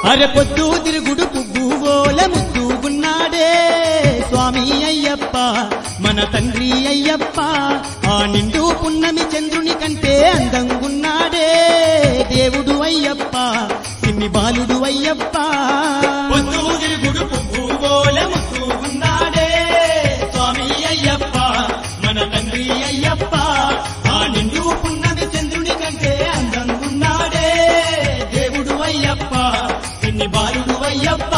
అరె పొద్దు తిరుగుడు పువ్వువోల ముద్దుగున్నాడే స్వామి అయ్యప్ప మన తండ్రి అయ్యప్ప ఆ నిండు పున్నమి చంద్రుని కంటే అందంగున్నాడే దేవుడు అయ్యప్ప సిన్ని బాలుడు అయ్యప్ప పొద్దు తిరుగుడు పువ్వువోలె ముద్దుగున్నాడే స్వామి అయ్యప్ప మన తండ్రి అయ్యప్ప ఆ నిండు పున్నమి చంద్రుని కంటే అందంగున్నాడే దేవుడు అయ్యప్ప ఇన్ని బాలుడు అయ్యప్ప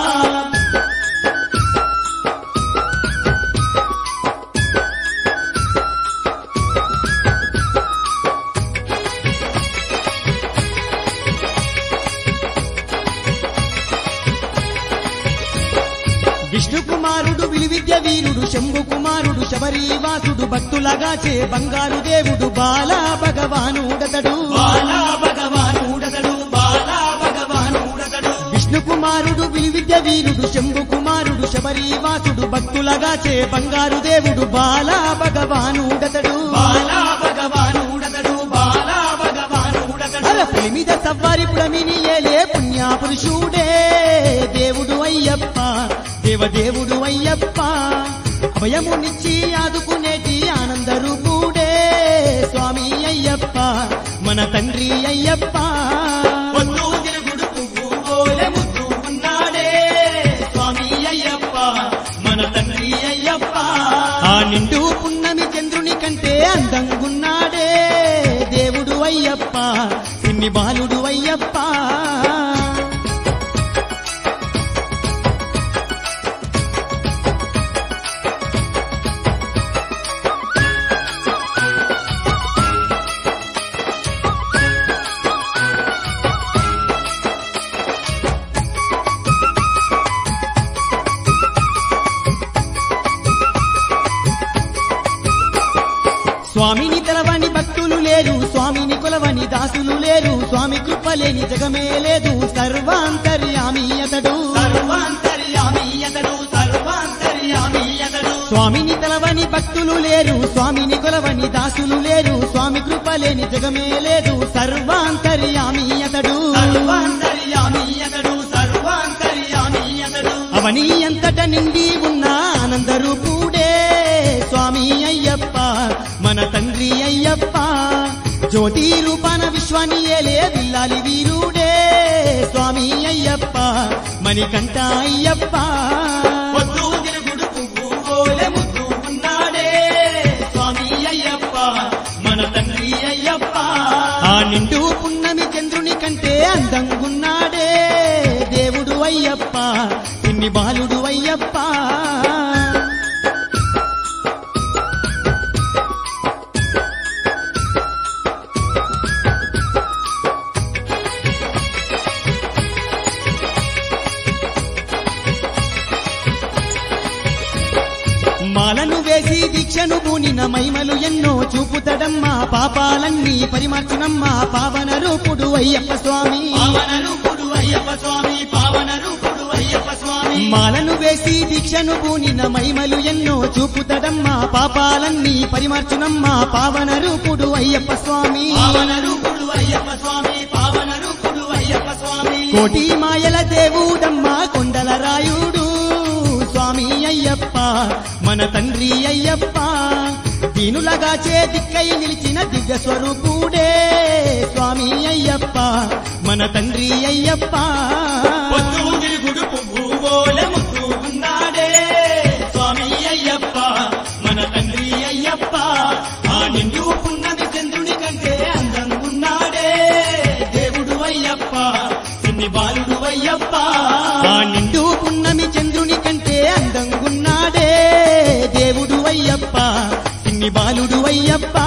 విష్ణు కుమారుడు విలువిద్య వీరుడు శంభు కుమారుడు శబరీవాసుడు భక్తులగా చే బంగారు దేవుడు బాలా భగవానుడతడు బాలా భగవానుడతడు బాలా భగవానుడతడు విష్ణు కుమారుడు విలువిద్య వీరుడు శంభు కుమారుడు శబరీవాసుడు భక్తులగా చే బంగారు దేవుడు బాలా భగవానుడతడు బాలా భగవానుడతడు బాలా భగవానుడతడు అర పులి మీద సవ్వారి పుడమిని ఏలే పుణ్య పురుషుడే దేవుడు అయ్యప్ప దేవదేవుడు అయ్యప్ప అభయమునిచ్చి ఆదుకునేటి ఆనంద రూపుడే స్వామి అయ్యప్ప మన తండ్రి అయ్యప్ప పొద్దు తిరుగుడు పువ్వువోలె ముద్దుగున్నాడే స్వామి అయ్యప్ప మన తండ్రి అయ్యప్ప ఆ నిండు పున్నమి చంద్రుని కంటే అందంగున్నాడే దేవుడు అయ్యప్ప ఇన్ని బాలుడు అయ్యప్ప స్వామిని తెలవని భక్తులు లేరు స్వామిని కొలవని దాసులు లేరు స్వామి కృపలేని జగమే లేదు సర్వాంతర్యామి అతడు సర్వాంతర్యామి అతడు సర్వాంతర్యామి అతడు స్వామిని తెలవని భక్తులు లేరు స్వామిని కొలవని దాసులు లేరు స్వామి కృపలేని జగమే లేదు సర్వాంతర్యామి అతడు సర్వాంతర్యామి అతడు సర్వాంతర్యామి అతడు అవని అంతట నిండి ఉన్న ఆనంద రూపుడే స్వామి అయ్యప్ప మన తండ్రి అయ్యప్ప జ్యోతి రూపాన విశ్వాన్ని ఏలే విల్లాలి వీరుడే స్వామి అయ్యప్ప మణికంఠ అయ్యప్ప పొద్దు తిరుగుడు పువ్వువోలె ముద్దుగున్నాడే స్వామి అయ్యప్ప మన తండ్రి అయ్యప్ప ఆ నిండు పున్నమి చంద్రుని కంటే అందంగున్నాడే దేవుడు అయ్యప్ప ఇన్ని బాలుడు అయ్యప్ప మాలను వేసి దీక్షను పూనిన మహిమలు ఎన్నో చూపుతడమ్మా పాపాలన్నీ పరిమర్చనమ్మా పావన రూపుడు అయ్యప్ప స్వామి పావన రూపుడు అయ్యప్ప స్వామి పావన రూపుడు అయ్యప్ప స్వామి మాలను వేసి దీక్షను పూనిన మహిమలు ఎన్నో చూపుతడమ్మా పాపాలన్నీ పరిమర్చనమ్మా పావన రూపుడు అయ్యప్ప స్వామి పావన రూపుడు అయ్యప్ప స్వామి పావన రూపుడు అయ్యప్ప స్వామి కోటి మాయల దేవుడమ్మా కొండల రాయుడు స్వామి అయ్యప్ప మన తండ్రి అయ్యప్ప దీనులగా చేతిక్కై నిలిచిన దివ్య స్వరూపుడే స్వామి అయ్యప్ప మన తండ్రి అయ్యప్ప పొద్దు తిరుగుడు పువ్వువోలె ముద్దుగున్నాడే స్వామి అయ్యప్ప మన తండ్రి అయ్యప్ప ఆ నిండు పున్నమి చంద్రుని కంటే అందంగున్నాడే దేవుడు అయ్యప్ప చిన్ని బాలుడు అయ్యప్ప ఆ నిండు పున్నమి చంద్రుని కంటే అందంగున్నాడే దేవుడు అయ్యప్ప సిన్ని బాలుడు అయ్యప్ప